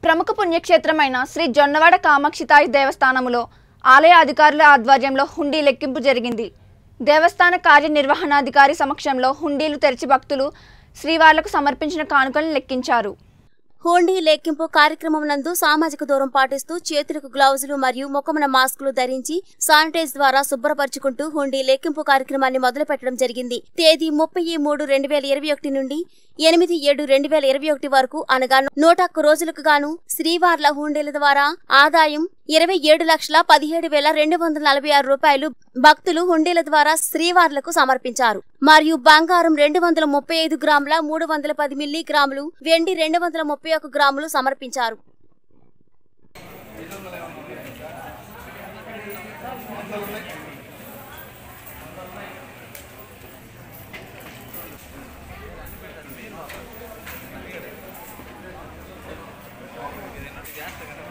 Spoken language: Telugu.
ప్రముఖ పుణ్యక్షేత్రమైన శ్రీ జొన్నవాడ కామాక్షితాయి దేవస్థానములో ఆలయ అధికారుల ఆధ్వర్యంలో హుండీ లెక్కింపు జరిగింది దేవస్థాన కార్యనిర్వహణాధికారి సమక్షంలో హుండీలు తెరిచి భక్తులు శ్రీవార్లకు సమర్పించిన కానుకలను లెక్కించారు హోండీ లెక్కింపు కార్యక్రమం నందు సామాజిక దూరం పాటిస్తూ చేతులకు గ్లౌజులు మరియు ముఖమున మాస్కులు ధరించి శానిటైజ్ ద్వారా శుభ్రపరచుకుంటూ హుండీ లెక్కింపు కార్యక్రమాన్ని మొదలు పెట్టడం జరిగింది తేదీ ముప్పై మూడు రెండు వేల ఇరవై ఒకటి నుండి ఎనిమిది ఏడు రెండు వేల ఇరవై ఒకటి వరకు అనగా నూట ఒక్క రోజులకు గాను శ్రీవార్ల హుండీల ద్వారా ఆదాయం ఇరవై ఏడు లక్షల పదిహేడు వేల రెండు వందల నలభై ఆరు రూపాయలు భక్తులు హుండీల ద్వారా శ్రీవార్లకు సమర్పించారు మరియు బంగారం రెండు వందల ముప్పై ఐదు గ్రాముల మూడు వందల పది మిల్లీ గ్రాములు వెండి రెండు వందల ముప్పై ఒక గ్రాములు సమర్పించారు చేస్తా కదా